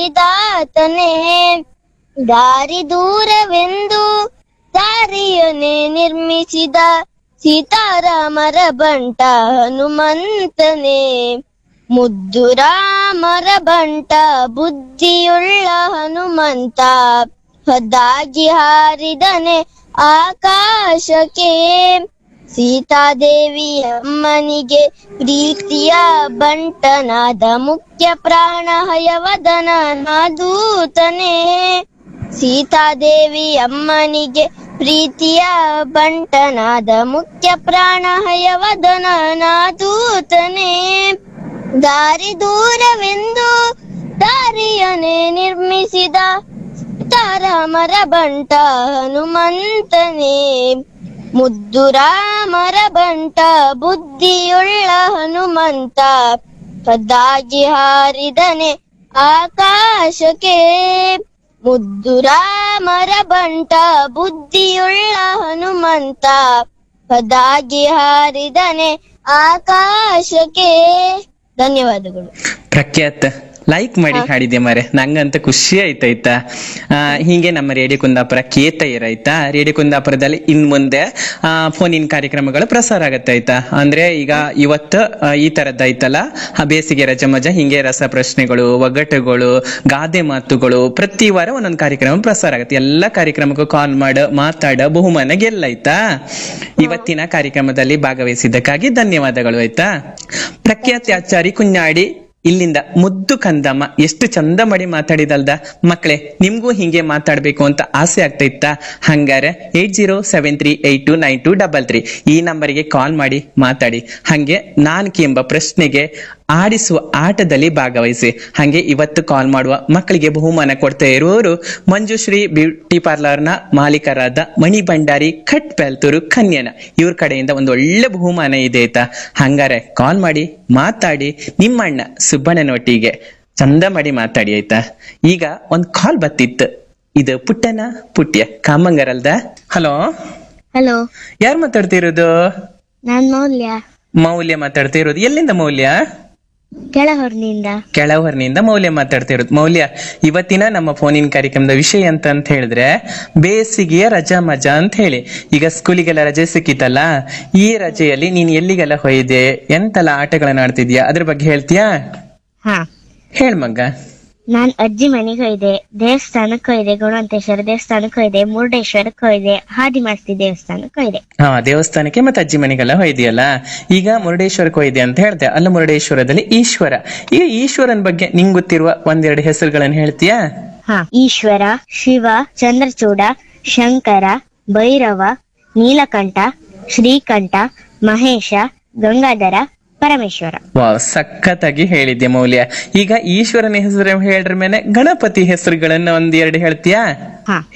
ಇದಾತನೇ ದಾರಿ ದೂರವೆಂದು ದಾರಿಯನ್ನೇ ನಿರ್ಮಿಸಿದ ಸೀತಾರಾಮರ ಬಂಟ ಹನುಮಂತನೇ ಮುದ್ದು ರಾಮರ ಬಂಟ ಬುದ್ಧಿಯುಳ್ಳ ಹನುಮಂತ ಹದ್ದಾಗಿ ಹಾರಿದನೆ ಆಕಾಶಕ್ಕೆ ಸೀತಾದೇವಿ ಅಮ್ಮನಿಗೆ ಪ್ರೀತಿಯ ಬಂಟನಾದ ಮುಖ್ಯ ಪ್ರಾಣ ಹಯವದನ ದೂತನೇ ಸೀತಾದೇವಿ ಅಮ್ಮನಿಗೆ ಪ್ರೀತಿಯ ಬಂಟನಾದ ಮುಖ್ಯ ಪ್ರಾಣ ಹಯವದನ ದೂತನೇ ದಾರಿ ದೂರವೆಂದು ದಾರಿಯನ್ನೇ ನಿರ್ಮಿಸಿದ ತಾರಾಮರ ಬಂಟ ಹನುಮಂತನೇ ಮುದ್ದು ರಾಮರ ಬಂಟ ಬುದ್ಧಿಯುಳ್ಳ ಹನುಮಂತ ಕದ್ದಾಗಿ ಹಾರಿದನೆ ಆಕಾಶಕ್ಕೆ ಮುದ್ದು ರಾಮರ ಬಂಟ ಬುದ್ಧಿಯುಳ್ಳ ಹನುಮಂತ ಕದ್ದಾಗಿ ಹಾರಿದನೆ ಆಕಾಶಕ್ಕೆ ಧನ್ಯವಾದಗಳು ಪ್ರಖ್ಯಾತ್ ಲೈಕ್ ಮಾಡಿ ಹಾಡಿದೆ ಮಾರೆ ನಂಗಂತ ಖುಷಿ ಆಯ್ತಾಯ್ತಾ ಆ, ಹೀಗೆ ನಮ್ಮ ರೇಡಿಯೋ ಕುಂದಾಪುರ ಕೇತ ಇರಾಯ್ತಾ ರೇಡಿಯೋ ಕುಂದಾಪುರದಲ್ಲಿ ಇನ್ ಮುಂದೆ ಫೋನ್ ಇನ್ ಕಾರ್ಯಕ್ರಮಗಳು ಪ್ರಸಾರ ಆಗತ್ತೆ ಆಯ್ತಾ ಅಂದ್ರೆ ಈಗ ಇವತ್ತು ಆ, ಈ ತರದ್ದಾಯ್ತಲ್ಲ ಆ ಬೇಸಿಗೆ ರಜೆ ಮಜಾ ಹಿಂಗೆ ರಸ ಪ್ರಶ್ನೆಗಳು ಒಗ್ಗಟ್ಟುಗಳು ಗಾದೆ ಮಾತುಗಳು ಪ್ರತಿ ವಾರ ಒಂದೊಂದು ಕಾರ್ಯಕ್ರಮ ಪ್ರಸಾರ ಆಗತ್ತೆ ಎಲ್ಲ ಕಾರ್ಯಕ್ರಮಕ್ಕೂ ಕಾಲ್ ಮಾಡ ಮಾತಾಡ ಬಹುಮಾನ ಗೆಲ್ಲಾಯ್ತಾ ಇವತ್ತಿನ ಕಾರ್ಯಕ್ರಮದಲ್ಲಿ ಭಾಗವಹಿಸಿದ್ದಕ್ಕಾಗಿ ಧನ್ಯವಾದಗಳು ಆಯ್ತಾ ಪ್ರಖ್ಯಾತಿ ಆಚಾರಿ ಕುഞ്ഞാಡಿ ಇಲ್ಲಿಂದ ಮುದ್ದು ಕಂದಮ್ಮ ಎಷ್ಟು ಚಂದ ಮಾಡಿ ಮಾತಾಡಿದಲ್ದ ಮಕ್ಕಳೇ ನಿಮ್ಗೂ ಹಿಂಗೆ ಮಾತಾಡ್ಬೇಕು ಅಂತ ಆಸೆ ಆಗ್ತಾ ಇತ್ತಾ ಹಂಗಾರೆ eight zero seven three eight two nine two double three ಈ ನಂಬರಿಗೆ ಕಾಲ್ ಮಾಡಿ ಮಾತಾಡಿ ಹಂಗೆ ನಾಲ್ಕು ಎಂಬ ಪ್ರಶ್ನೆಗೆ ಆಡಿಸುವ ಆಟದಲ್ಲಿ ಭಾಗವಹಿಸಿ ಹಂಗೆ ಇವತ್ತು ಕಾಲ್ ಮಾಡುವ ಮಕ್ಕಳಿಗೆ ಬಹುಮಾನ ಕೊಡ್ತಾ ಇರುವವರು ಮಂಜುಶ್ರೀ ಬ್ಯೂಟಿ ಪಾರ್ಲರ್ನ ಮಾಲೀಕರಾದ ಮಣಿ ಭಂಡಾರಿ ಖಟ್ ಬೆಲ್ತೂರು ಕನ್ಯನ ಇವ್ರ ಕಡೆಯಿಂದ ಒಂದು ಒಳ್ಳೆ ಬಹುಮಾನ ಇದೆ ಆಯ್ತಾ ಹಂಗಾರೆ ಕಾಲ್ ಮಾಡಿ ಮಾತಾಡಿ ನಿಮ್ಮಣ್ಣ ಸುಬ್ಬಣ್ಣನೊಟ್ಟಿಗೆ ಚಂದ ಮಾಡಿ ಮಾತಾಡಿ ಆಯ್ತಾ ಈಗ ಒಂದ್ ಕಾಲ್ ಬತ್ತಿತ್ತು ಇದು ಪುಟ್ಟನ ಪುಟ್ಯ ಕಾಮಂಗರಲ್ದ ಹಲೋ ಹಲೋ ಯಾರು ಮಾತಾಡ್ತಿರೋದು ನಾನ್ ಮೌಲ್ಯ ಮೌಲ್ಯ ಮಾತಾಡ್ತಿರೋದು ಎಲ್ಲಿಂದ ಮೌಲ್ಯ ಕೆಳಹೊರ್ನಿಂದ ಕೆಳವರ್ನಿಂದ ಮೌಲ್ಯ ಮಾತಾಡ್ತಿರೋದು ಮೌಲ್ಯ ಇವತ್ತಿನ ನಮ್ಮ ಫೋನಿನ ಕಾರ್ಯಕ್ರಮದ ವಿಷಯ ಅಂತ ಅಂತ ಹೇಳಿದ್ರೆ ಬೇಸಿಗೆಯ ರಜಾ ಮಜಾ ಅಂತ ಹೇಳಿ ಈಗ ಸ್ಕೂಲಿಗೆಲ್ಲ ರಜೆ ಸಿಕ್ಕಿತಲ್ಲ ಈ ರಜೆಯಲ್ಲಿ ನೀನ್ ಎಲ್ಲಿಗೆಲ್ಲ ಹೋಯ್ದೆ ಎಂತೆಲ್ಲ ಆಟಗಳನ್ನ ಆಡ್ತಿದ್ಯಾ ಅದ್ರ ಬಗ್ಗೆ ಹೇಳ್ತೀಯಾ ಹಾ ಹೇಳ್ ಮಗ್ಗ ನಾನ್ ಅಜ್ಜಿ ಮನೆಗೆ ಹೋಯ್ದೆ ದೇವಸ್ಥಾನಕ್ಕೆ ಹೋಯ್ದೆ ಗುಣವಂತೇಶ್ವರ ದೇವಸ್ಥಾನಕ್ಕೆ ಹೋಯ್ದೆ ಮುರುಡೇಶ್ವರಕ್ಕೆ ಹೋಯ್ದೆ ಹಾದಿಮಾಸ್ತಿ ದೇವಸ್ಥಾನಕ್ಕೆ ಹೋಯ್ದೆ ಹಾ ದೇವಸ್ಥಾನಕ್ಕೆ ಮತ್ತೆ ಅಜ್ಜಿ ಮನೆಗೆಲ್ಲ ಹೋಯ್ದಿಯಲ್ಲ ಈಗ ಮುರುಡೇಶ್ವರಕ್ಕೆ ಹೋಯ್ದೆ ಅಂತ ಹೇಳ್ದೆ ಅಲ್ಲ ಮುರುಡೇಶ್ವರದಲ್ಲಿ ಈಶ್ವರ ಈಗ ಈಶ್ವರನ್ ಬಗ್ಗೆ ನಿಂಗ್ ಗೊತ್ತಿರುವ ಒಂದೆರಡು ಹೆಸರುಗಳನ್ನ ಹೇಳ್ತೀಯಾ ಹಾ ಈಶ್ವರ ಶಿವ ಚಂದ್ರಚೂಡ ಶಂಕರ ಭೈರವ ನೀಲಕಂಠ ಶ್ರೀಕಂಠ ಮಹೇಶ ಗಂಗಾಧರ ಪರಮೇಶ್ವರ ವಾವ್ ಸಖತ್ತಾಗಿ ಹೇಳಿದ್ದೆ ಮೌಲ್ಯ ಈಗ ಈಶ್ವರನ ಹೆಸರು ಹೇಳ್ರ ಮೇಲೆ ಗಣಪತಿ ಹೆಸರುಗಳನ್ನ ಒಂದ್ ಎರಡು ಹೇಳ್ತೀಯಾ ಹಾ